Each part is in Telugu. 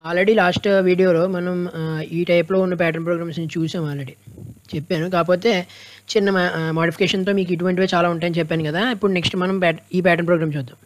ఆల్రెడీ లాస్ట్ వీడియోలో మనం ఆ, ఈ టైప్లో ఉన్న ప్యాటర్న్ ప్రోగ్రామ్స్ని చూసాం ఆల్రెడీ చెప్పాను కాకపోతే చిన్న మోడిఫికేషన్తో మీకు ఇటువంటివే చాలా ఉంటాయని చెప్పాను కదా ఇప్పుడు నెక్స్ట్ మనం ప్యాట్ ఈ ప్యాటర్న్ ప్రోగ్రామ్ చూద్దాం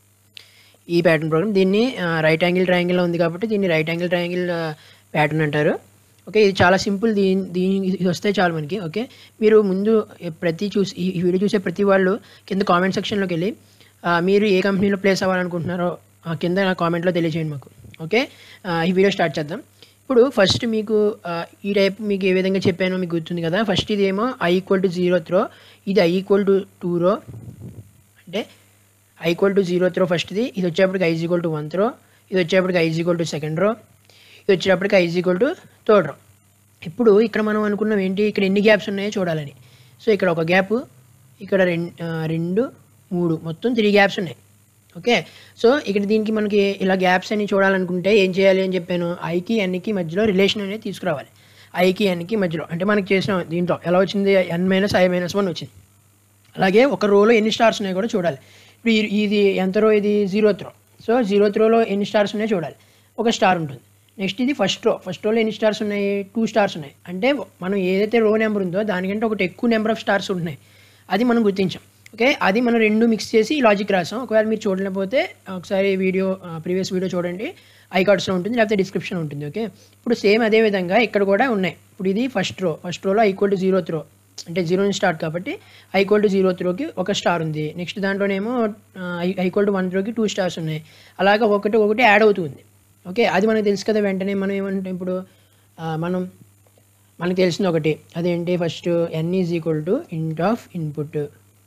ఈ ప్యాటర్న్ ప్రోగ్రామ్ దీన్ని రైట్ యాంగిల్ ట్రయాంగిల్లో ఉంది కాబట్టి దీన్ని రైట్ యాంగిల్ ట్రయాంగిల్ ప్యాటర్న్ అంటారు ఓకే ఇది చాలా సింపుల్ దీని దీని ఇది వస్తే చాలు మనకి ఓకే మీరు ముందు ప్రతి చూసి ఈ ఈ వీడియో చూసే ప్రతి వాళ్ళు కింద కామెంట్ సెక్షన్లోకి వెళ్ళి ఆ, మీరు ఏ కంపెనీలో ప్లేస్ అవ్వాలనుకుంటున్నారో ఆ, కింద నా కామెంట్లో తెలియజేయండి మాకు ఓకే ఆ, ఈ వీడియో స్టార్ట్ చేద్దాం ఇప్పుడు ఫస్ట్ మీకు ఆ, ఈ టైప్ మీకు ఏ విధంగా చెప్పానో మీకు గుర్తుంది కదా ఫస్ట్ ఇదేమో I equal to zero th row ఇది I equal to two row అంటే I equal to zero th row ఫస్ట్ది ఇది వచ్చేప్పటికి I's equal to one th row ఇది వచ్చేప్పటికి I's equal to second row ఇది వచ్చేటప్పటికి eyes equal to third row ఇప్పుడు ఇక్కడ మనం అనుకున్నాం ఏంటి ఇక్కడ ఎన్ని గ్యాప్స్ ఉన్నాయో చూడాలని సో ఇక్కడ ఒక గ్యాప్ ఇక్కడ రెండు రెండు మూడు మొత్తం త్రీ గ్యాప్స్ ఉన్నాయి ఓకే సో ఇక్కడ దీనికి మనకి ఇలా గ్యాప్స్ అని చూడాలనుకుంటే ఏం చేయాలి అని చెప్పాను ఐకి ఎన్కి మధ్యలో రిలేషన్ అనేది తీసుకురావాలి ఐకి ఎన్కి మధ్యలో అంటే మనకి చేసిన దీంట్లో ఎలా వచ్చింది N minus I minus one వచ్చింది అలాగే ఒక రోలో ఎన్ని స్టార్స్ ఉన్నాయో కూడా చూడాలి ఇప్పుడు ఈ- ఇది ఎంత రో ఇది జీరో త్రో సో జీరో త్రోలో ఎన్ని స్టార్స్ ఉన్నాయో చూడాలి ఒక స్టార్ ఉంటుంది నెక్స్ట్ ఇది ఫస్ట్ రో ఫస్ట్ రోలో ఎన్ని స్టార్స్ ఉన్నాయి టూ స్టార్స్ ఉన్నాయి అంటే మనం ఏదైతే రో నెంబర్ ఉందో దానికంటే ఒకటి ఎక్కువ నెంబర్ ఆఫ్ స్టార్స్ ఉంటున్నాయి అది మనం గుర్తించాం ఓకే అది మనం రెండు మిక్స్ చేసి ఈ లాజిక్ రాసాం ఒకవేళ మీరు చూడలేకపోతే ఒకసారి వీడియో ప్రీవియస్ వీడియో చూడండి ఐ కార్డ్స్లో ఉంటుంది లేకపోతే డిస్క్రిప్షన్ ఉంటుంది ఓకే ఇప్పుడు సేమ్ అదే విధంగా ఇక్కడ కూడా ఉన్నాయి ఇప్పుడు ఇది ఫస్ట్ రో ఫస్ట్ రోలో ఈక్వల్ టు జీరో త్రో అంటే జీరో నుంచి స్టార్ట్ కాబట్టి ఈక్వల్ టు జీరో త్రోకి ఒక స్టార్ ఉంది నెక్స్ట్ దాంట్లోనేమో ఈక్వల్ టు వన్ త్రోకి టూ స్టార్స్ ఉన్నాయి అలాగా ఒకటి ఒకటి యాడ్ అవుతుంది ఓకే అది మనకు తెలుసు కదా వెంటనే మనం ఏమంటే ఇప్పుడు ఆ, మనం మనకు తెలిసింది ఒకటి అదేంటి first N is equal to int of input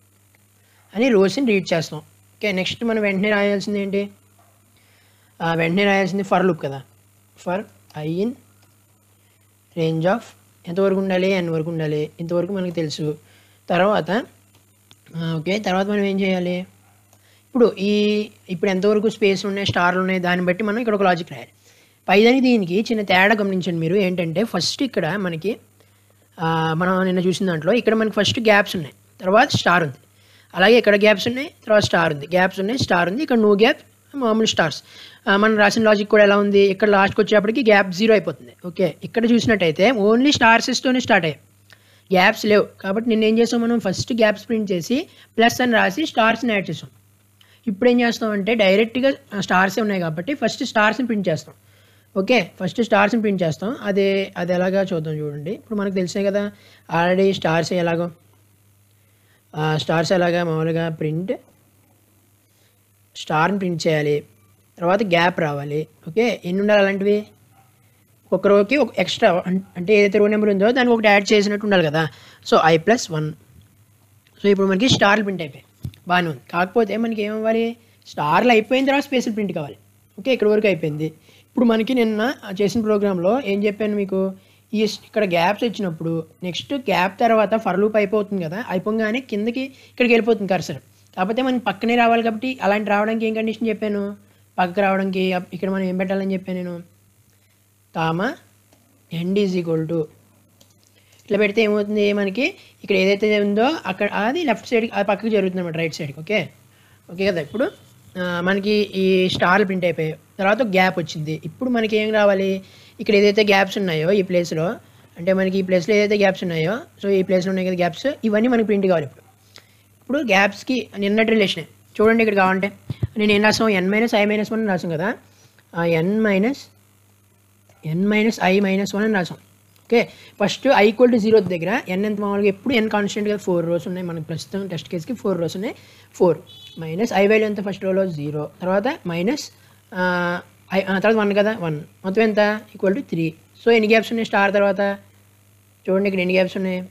అని రోస్ని రీడ్ చేస్తాం ఓకే నెక్స్ట్ మనం వెంటనే రాయాల్సింది ఏంటి ఆ, వెంటనే రాయాల్సింది ఫర్ లుక్ కదా for I in range of ఎంతవరకు ఉండాలి ఎన్ వరకు ఉండాలి ఇంతవరకు మనకు తెలుసు తర్వాత ఆ, ఓకే తర్వాత మనం ఏం చేయాలి ఇప్పుడు ఈ ఇప్పుడు ఎంతవరకు స్పేస్ ఉన్నాయి స్టార్లు ఉన్నాయి దాన్ని బట్టి మనం ఇక్కడ ఒక లాజిక్ రాయాలి పైదానికి దీనికి చిన్న తేడా గమనించండి మీరు ఏంటంటే ఫస్ట్ ఇక్కడ మనకి ఆ, మనం నిన్న చూసిన దాంట్లో ఇక్కడ మనకి ఫస్ట్ గ్యాప్స్ ఉన్నాయి తర్వాత స్టార్ ఉంది అలాగే ఇక్కడ గ్యాప్స్ ఉన్నాయి తర్వాత స్టార్ ఉంది గ్యాప్స్ ఉన్నాయి స్టార్ ఉంది ఇక్కడ నో గ్యాప్ మామూలు స్టార్స్ ఆ, మనం రాసిన లాజిక్ కూడా ఎలా ఉంది ఇక్కడ లాస్ట్కి వచ్చేప్పటికి గ్యాప్ జీరో అయిపోతుంది ఓకే ఇక్కడ చూసినట్టయితే ఓన్లీ స్టార్సెస్తోనే స్టార్ట్ అయ్యాయి గ్యాప్స్ లేవు కాబట్టి నిన్న ఏం చేసాం మనం ఫస్ట్ గ్యాప్స్ ప్రింట్ చేసి ప్లస్ అని రాసి స్టార్స్ని యాడ్ చేసాం ఇప్పుడు ఏం చేస్తామంటే డైరెక్ట్గా స్టార్సే ఉన్నాయి కాబట్టి ఫస్ట్ స్టార్స్ని ప్రింట్ చేస్తాం ఓకే ఫస్ట్ స్టార్స్ని ప్రింట్ చేస్తాం అదే అది ఎలాగా చూద్దాం చూడండి ఇప్పుడు మనకు తెలిసే కదా ఆల్రెడీ స్టార్స్ ఎలాగో స్టార్స్ ఎలాగా మామూలుగా ప్రింట్ స్టార్ని ప్రింట్ చేయాలి తర్వాత గ్యాప్ రావాలి ఓకే ఎన్ని ఉండాలి అలాంటివి ఒక రోకి ఒక ఎక్స్ట్రా అంటే ఏదైతే రో నెంబర్ ఉందో దానికి ఒకటి యాడ్ చేసినట్టు ఉండాలి కదా so I plus one so ఇప్పుడు మనకి స్టార్లు ప్రింట్ అయిపోయాయి బాగానే ఉంది కాకపోతే మనకి ఏమవ్వాలి స్టార్లు అయిపోయిన తర్వాత స్పేషల్ ప్రింట్ కావాలి ఓకే ఇక్కడ వరకు అయిపోయింది ఇప్పుడు మనకి నిన్న చేసిన ప్రోగ్రాంలో ఏం చెప్పాను మీకు ఈ స్- ఇక్కడ గ్యాప్స్ వచ్చినప్పుడు నెక్స్ట్ గ్యాప్ తర్వాత ఫర్ లూప్ అయిపోతుంది కదా అయిపోగానే కిందకి ఇక్కడికి వెళ్ళిపోతుంది కర్సర్ కాకపోతే మనకి పక్కనే రావాలి కాబట్టి అలాంటి రావడానికి ఏం కండిషన్ చెప్పాను పక్కకు రావడానికి అప్- ఇక్కడ మనం ఏం పెట్టాలని చెప్పాను నేను comma end is equal to ఇట్లా పెడితే ఏమవుతుంది మనకి ఇక్కడ ఏదైతే ఉందో అక్కడ అది లెఫ్ట్ సైడ్ అది పక్కకి జరుగుతుంది అనమాట రైట్ సైడ్కి ఓకే ఓకే కదా ఇప్పుడు ఆ, మనకి ఈ స్టార్లు ప్రింట్ అయిపోయాయి తర్వాత గ్యాప్ వచ్చింది ఇప్పుడు మనకి ఏం రావాలి ఇక్కడ ఏదైతే గ్యాప్స్ ఉన్నాయో ఈ ప్లేస్లో అంటే మనకి ఈ ప్లేస్లో ఏదైతే గ్యాప్స్ ఉన్నాయో సో ఈ ప్లేస్లో ఉన్నాయి కదా గ్యాప్స్ ఇవన్నీ మనకి ప్రింట్ కావాలి ఇప్పుడు ఇప్పుడు గ్యాప్స్కి నిన్నటి రిలేషన్ చూడండి ఇక్కడ కావాలంటే నేను ఏం రాసాం N minus I minus one రాసాం కదా N minus N minus I minus one అని రాసాం okay first I equal to zero దగ్గర ఎన్ ఎంత మామూలుగా ఎప్పుడు ఎన్ కాన్స్టెంట్గా ఫోర్ రోస్ ఉన్నాయి మనకి ప్రస్తుతం టెస్ట్ కేస్కి ఫోర్ రోస్ ఉన్నాయి ఫోర్ మైనస్ ఐ వాల్యూ ఎంత ఫస్ట్ రోలో జీరో తర్వాత మైనస్ ఐ తర్వాత వన్ కదా వన్ మొత్తం ఎంత ఈక్వల్ టు త్రీ సో ఎన్ని గ్యాప్స్ ఉన్నాయి స్టార్ తర్వాత చూడండి ఇక్కడ ఎన్ని గ్యాప్స్ ఉన్నాయి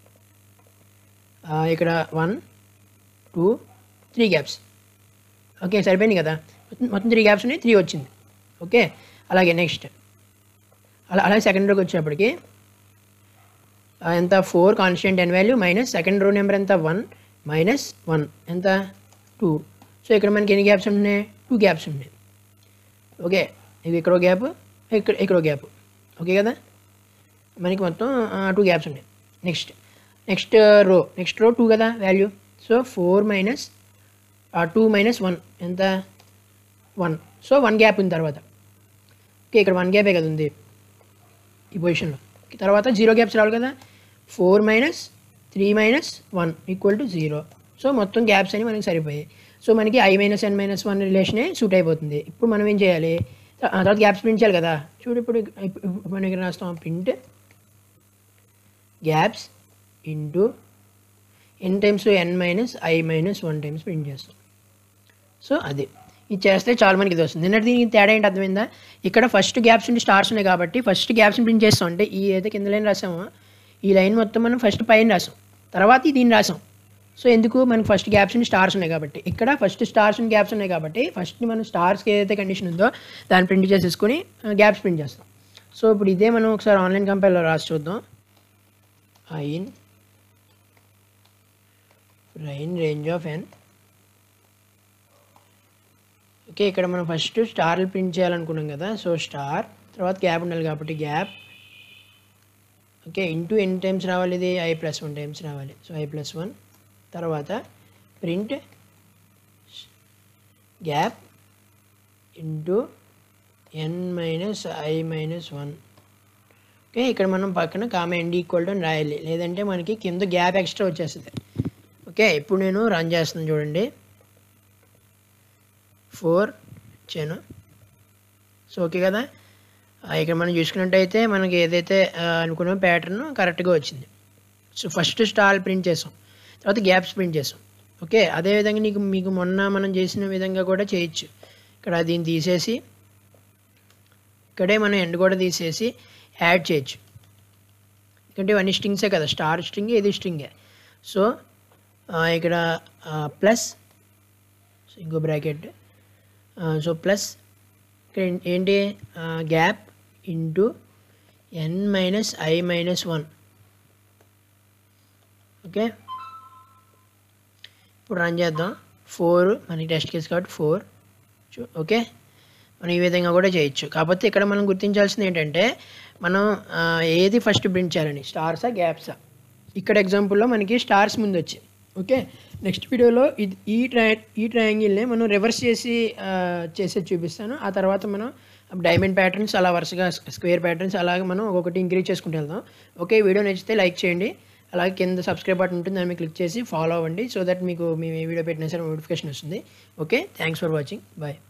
ఆ, ఇక్కడ one two three gaps okay సరిపోయింది కదా మొత్తం- మొత్తం త్రీ గ్యాప్స్ ఉన్నాయి త్రీ వచ్చింది ఓకే అలాగే నెక్స్ట్ అలా అలాగే సెకండ్ రోకి వచ్చేప్పటికి ఆ, ఎంత four constant N value minus second row number ఎంత వన్ మైనస్ వన్ ఎంత టూ సో ఇక్కడ మనకి ఎన్ని గ్యాప్స్ ఉన్నాయి టూ గ్యాప్స్ ఉన్నాయి ఓకే ఇది ఇక్కడ గ్యాప్ ఇక్కడ ఇక్కడ గ్యాప్ ఓకే కదా మనకి మొత్తం టూ గ్యాప్స్ ఉన్నాయి next next row next row two కదా value so four minus two minus one ఎంత వన్ సో వన్ గ్యాప్ ఉంది తర్వాత ఓకే ఇక్కడ వన్ గ్యాపే కదా ఉంది ఈ పొజిషన్లో తర్వాత జీరో గ్యాప్స్ రావాలి కదా four minus three minus one equal to zero so మొత్తం గ్యాప్స్ అని మనకి సరిపోయాయి సో మనకి I minus N minus one రిలేషనే సూట్ అయిపోతుంది ఇప్పుడు మనం ఏం చేయాలి ఆ తర్వాత గ్యాప్స్ ప్రింట్ చేయాలి కదా చూడు ఇప్పుడు ఇప్పుడు మనం ఇక్కడ రాస్తాం print gaps into N times N minus I minus one times print చేస్తాం సో అది ఇది చేస్తే చాలా మనకి ఇది వస్తుంది నిన్నటి దీనికి తేడా ఏంటి అర్థమైందా ఇక్కడ ఫస్ట్ గ్యాప్స్ ఉండి స్టార్స్ ఉన్నాయి కాబట్టి ఫస్ట్ గ్యాప్స్ని ప్రింట్ చేస్తాం అంటే ఈ ఏదైతే కింద లైన్ రాసామో ఈ లైన్ మొత్తం మనం ఫస్ట్ పైన రాసాం తర్వాత ఈ దీన్ని రాసాం సో ఎందుకు మనకి ఫస్ట్ గ్యాప్స్ ఉండి స్టార్స్ ఉన్నాయి కాబట్టి ఇక్కడ ఫస్ట్ స్టార్స్ ఉండి గ్యాప్స్ ఉన్నాయి కాబట్టి ఫస్ట్ మనం స్టార్స్కి ఏదైతే కండిషన్ ఉందో దాన్ని ప్రింట్ చేసేసుకొని గ్యాప్స్ ప్రింట్ చేస్తాం సో ఇప్పుడు ఇదే మనం ఒకసారి ఆన్లైన్ కంపెనీలో రాసి చూద్దాం ఐన్ రైన్ రేంజ్ ఆఫ్ ఎన్ ఓకే ఇక్కడ మనం ఫస్ట్ స్టార్లు ప్రింట్ చేయాలనుకున్నాం కదా సో స్టార్ తర్వాత గ్యాప్ ఉండాలి కాబట్టి గ్యాప్ ఓకే ఇంటూ ఎన్ని టైమ్స్ రావాలి ఇది ఐ ప్లస్ వన్ టైమ్స్ రావాలి సో ఐ ప్లస్ వన్ తర్వాత print gap into N minus I minus one okay ఇక్కడ మనం పక్కన కామ ఎండ్ ఈక్వల్ టు అని రాయాలి లేదంటే మనకి కింద గ్యాప్ ఎక్స్ట్రా వచ్చేస్తుంది ఓకే ఇప్పుడు నేను రన్ చేస్తున్నాను చూడండి ఫోర్ ఇచ్చాను సో ఓకే కదా ఆ, ఇక్కడ మనం చూసుకున్నట్టయితే మనకి ఏదైతే ఆ, అనుకున్న ప్యాటర్న్ కరెక్ట్గా వచ్చింది సో ఫస్ట్ స్టాల్ ప్రింట్ చేసాం తర్వాత గ్యాప్స్ ప్రింట్ చేసాం ఓకే అదేవిధంగా నీకు మీకు మొన్న మనం చేసిన విధంగా కూడా చేయొచ్చు ఇక్కడ దీన్ని తీసేసి ఇక్కడే మనం ఎండ్ కూడా తీసేసి యాడ్ చేయొచ్చు ఎందుకంటే ఇవన్నీ స్ట్రింగ్సే కదా స్టార్ స్ట్రింగ్ ఇది స్ట్రింగే సో ఆ, ఇక్కడ ప్లస్ ఇంకో బ్రాకెట్ సో ప్లస్ ఇక్కడ ఏం- ఏంటి gap into N minus I minus one okay ఇప్పుడు రన్ చేద్దాం ఫోర్ మనకి టెస్ట్ కేసు కాబట్టి ఫోర్ ఓకే మనం ఈ విధంగా కూడా చేయొచ్చు కాకపోతే ఇక్కడ మనం గుర్తించాల్సింది ఏంటంటే మనం ఆ, ఏది ఫస్ట్ ప్రింట్ చేయాలని స్టార్సా గ్యాప్సా ఇక్కడ ఎగ్జాంపుల్లో మనకి స్టార్స్ ముందు వచ్చాయి ఓకే నెక్స్ట్ వీడియోలో ఇది ఈ ట్రై ఈ ట్రయాంగిల్ని మనం రివర్స్ చేసి ఆ, చేసేది చూపిస్తాను ఆ తర్వాత మనం డైమండ్ ప్యాటర్న్స్ అలా వరుసగా స్క్వేర్ ప్యాటర్న్స్ అలాగే మనం ఒక్కొక్కటి ఇంక్రీజ్ చేసుకుంటూ వెళ్దాం ఓకే వీడియో నచ్చితే లైక్ చేయండి అలాగే కింద సబ్స్క్రైబ్ బటన్ ఉంటుంది దాన్ని క్లిక్ చేసి ఫాలో అవ్వండి సో దట్ మీకు మేము ఏ వీడియో పెట్టినా సరే నోటిఫికేషన్ వస్తుంది okay thanks for watching bye